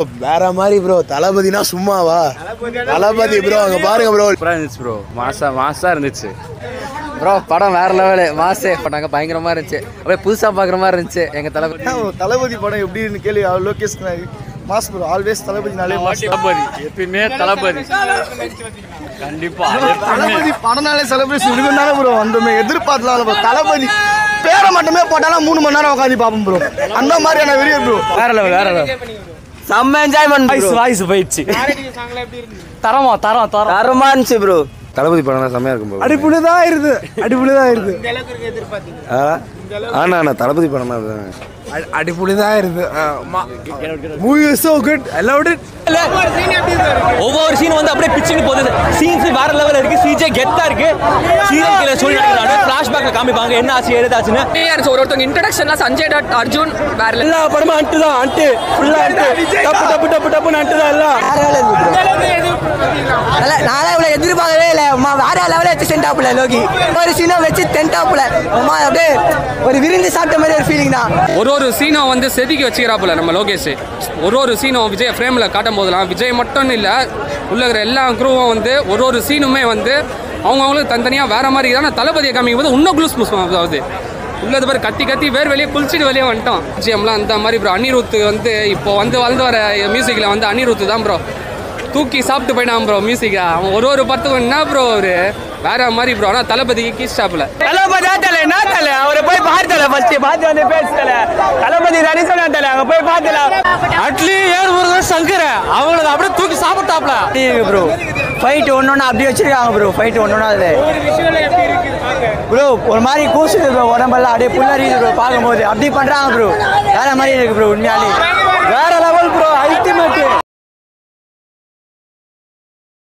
வேற மாதிரி ப்ரோ தளபதினா சும்மாவா தளபதி ப்ரோ அங்க பாருங்க ப்ரோ சூப்பராக இருந்துச்சு ப்ரோ மாசா மாசா இருந்துச்சு ப்ரோ படம் வேற லெவலு மாசே பட்டாங்க பயங்கரமா இருந்துச்சு அப்படியே புதுசா பாக்குற மாதிரி இருந்துச்சு எங்க தளபதி தளபதி படம் எப்படின்னு கேள்வி லோகேஷ் மாஸ் ப்ரோ ஆல்வேஸ் தளபதினாலே மாஸ் தளபதி எப்பயுமே தளபதி கண்டிப்பா தளபதி படம்னாலே செலிப்ரேஷன் இருக்கும் தானே ப்ரோ வந்தோமே எதிர்பார்க்கலாம் ப்ரோ தளபதி பேரை மட்டுமே போட்டாலும் மூணு மணி நேரம் உட்காந்து பார்ப்போம் ப்ரோ அந்த மாதிரியான வெறியர் ப்ரோ வேற லெவல் வேற லெவல் செம்ம என்ஜாய்மெண்ட் வாய்ஸ் வாய்ஸ் போயிடுச்சு தரமா தரம் தரம் தரமா இருந்துச்சு ப்ரோ தளபதி படம் செம்மையா இருக்கும் bro. அடிப்புடி தான் இருது அடிப்புடி தான் இருது ஆ? ஆனா ஆனா தளபதி படமா அதுதான் அடிப்புடி தான் இருது movie so good I loved it ஒவ்வொரு சீன் வந்து அப்படியே பிச்சுன்னு போகுது சீன்ஸ் வேற லெவல்ல இருக்கு சிஜே கெத்தா இருக்கு சீரியல் கிளர் சொல்லி நடக்கிறாரு ஃபிளாஷ்பேக்ல காமிப்பாங்க என்ன ஆச்சு ஏதாச்சுன்னு ஒரு ஒருத்தவங்க இன்ட்ரடக்ஷன்லாம் சஞ்சய் டாட் அர்ஜுன் வேற level. எல்லா படமும் அன்ட்டு தான் அன்ட்டு ஃபுல்லா அன்ட்டு டப்பு டப்பு டப்பு டப்புன்னு அன்ட்டு தான் எல்லாம் நான் இவ்வளவு எதிர்பார்க்கவே இல்லை அம்மா வேற லெவலில் வச்சு சென்டாப்புல லோகி ஒரு சீனம் வச்சு தென்டாப்புல அம்மா அப்படியே ஒரு விருந்து சாப்பிட்ட மாதிரி ஒரு ஃபீலிங் தான் ஒரு ஒரு சீனும் வந்து செதுக்கி வச்சுக்கிறாப்புல நம்ம லோகேஷ் ஒரு ஒரு சீனும் விஜய் ஃப்ரேமில் காட்டும் போதெல்லாம் விஜய் மட்டும் இல்லை உள்ள இருக்கிற எல்லா குரூவும் வந்து ஒரு ஒரு சீனுமே வந்து அவங்கவுங்களுக்கு தனித்தனியாக வேற மாதிரி இருக்குது. ஆனால் தளபதியை காமிக்கும் போது இன்னும் குளூஸ் முஸ் ஆகுது உள்ளது பேர் கத்தி கத்தி வேர் வெளியே குளிச்சுட்டு வெளியே வந்துட்டோம் ஜிஎம்லாம் அந்த மாதிரி ப்ரோ அனிருத்து வந்து இப்போ வந்து வளர்ந்து வர மியூசிக்கில் வந்து அனிருத்து தான் ப்ரோ தூக்கி சாப்பிட்டு போயிட்டான் ப்ரோ மியூசிக்கை அவன் ஒரு ஒரு படத்துக்கும் என்ன ப்ரோ அவரு வேற மாதிரி ப்ரோ ஆனால் தளபதிக்கு கீ ஸ்டாப்பில் தளபதி தல என்ன தல அவரை போய் பார்த்தல ஃபர்ஸ்ட் பார்த்து வந்து பேசல தளபதி தானே சொன்னா தல அங்க போய் பார்த்தல அட்லி ஏழு முருகன் சங்கர அவங்கள அப்படியே தூக்கி சாப்பிட்டாப்ல ப்ரோ ஃபைட் ஒன்று அப்படியே வச்சிருக்காங்க ப்ரோ ஃபைட் ஒன்று அது ப்ரோ ஒரு மாதிரி கூசுது ப்ரோ உடம்பெல்லாம் அப்படியே புல்லறியுது ப்ரோ பார்க்கும்போது அப்படி பண்ணுறாங்க ப்ரோ வேற மாதிரி இருக்கு ப்ரோ உண்மையாலே வேற லெவல் ப்ரோ ஐ